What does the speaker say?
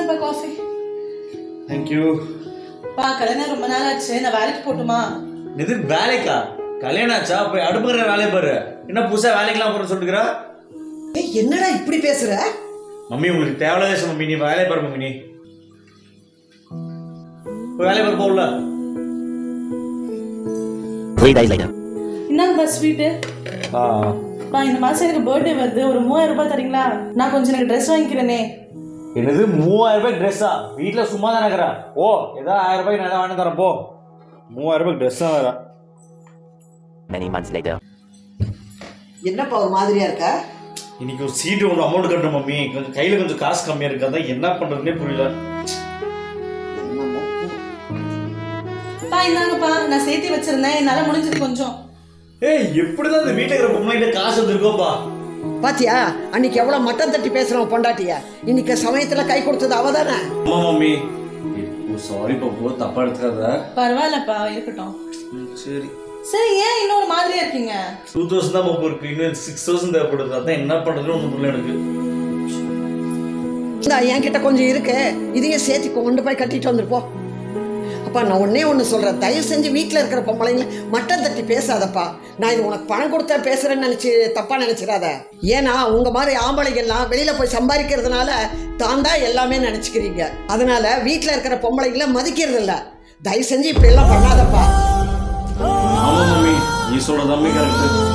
இந்தாங்கப்பா coffee thank you பா கல்யாணம் ரொம்ப நாள் ஆச்சு நான் வேலைக்கு போட்டுமா இது வேலைக்கா கல்யாணம் ஆச்சா போய் அடுப்புங்கிற வேலையை பாரு என்ன புதுசா வேலைக்கெல்லாம் போற சொல்லிக்கிறா ஏய், என்னடா இப்படி பேசுற மம்மி உங்களுக்கு தேவையில்லாத மம்மி நீ வேலையை பாரு மம்மி நீ போய் வேலையை பாரு போகல Three days later. இந்தாங்கப்பா ஸ்வீட்டு பா இந்த மாசம் எனக்கு பர்த்டே வருது ஒரு மூவாயிரம் ரூபாய் தரீங்களா நான் கொஞ்சம் எனக்கு ட்ரெஸ் வாங்கிக்கிறேனே என்னது மூவாயிரம் ரூபாய் ட்ரெஸ்ஸா வீட்டில் சும்மா தானே இருக்கிறேன் ஓ ஏதோ ஆயிரம் ரூபாய் நான் தான் வாங்கி தரேன் போ மூவாயிரம் ரூபாய் ட்ரெஸ் தான் வேற Many months later. என்னப்பா ஒரு மாதிரியா இருக்க இன்னைக்கு ஒரு சீட்டு ஒன்று அமௌண்ட் கட்டணும் மம்மி கொஞ்சம் கையில் கொஞ்சம் காசு கம்மியாக இருக்கு அதான் என்ன பண்ணுறதுனே புரியல என்னமோ. பா இந்தாங்கப்பா நான் சேர்த்து வச்சிருந்தேன் என்னால முடிஞ்சது கொஞ்சம் ஏய் எப்படிதான் இந்த வீட்டில் இருக்கிற பொம்மைகிட்ட காசு வந்திருக்கோப்பா பாத்தியா அன்னைக்கு எவ்வளவு மட்டம் தட்டி பேசுறோம் பொண்டாட்டிய இன்னைக்கு சமயத்துல கை கொடுத்தது அவதானே அம்மா மம்மி சாரி பாப்பு தப்பா எடுத்துக்காத பரவாயில்லப்பா இருக்கட்டும் சரி சரி ஏன் இன்னொரு மாதிரியா இருக்கீங்க டூ தௌசண்ட் தான் பாப்பு இருக்கு இன்னும் சிக்ஸ் தௌசண்ட் தேவைப்படுது அதான் என்ன பண்ணுறதுன்னு ஒன்றும் புரியல எனக்கு இந்த என்கிட்ட கொஞ்சம் இருக்கு இதையும் சேர்த்து கொண்டு போய் கட்டிட்டு வந்துருப்போம் அப்பா நான் ஒன்னே ஒன்று சொல்கிறேன் தயவு செஞ்சு வீட்டில் இருக்கிற பொம்பளைங்கள மட்டம் தட்டி பேசாதப்பா நான் இது உனக்கு பணம் கொடுத்தா பேசுகிறேன்னு நினச்சி தப்பாக நினச்சிடாத ஏன்னா உங்கள் மாதிரி ஆம்பளைங்கள்லாம் வெளியில் போய் சம்பாதிக்கிறதுனால தான் தான் எல்லாமே நினச்சிக்கிறீங்க அதனால வீட்டில் இருக்கிற பொம்பளைங்கள மதிக்கிறது இல்ல தயவு செஞ்சு இப்படி எல்லாம் பண்ணாதப்பா ஆமா மம்மி நீ சொல்றதாமே கரெக்ட்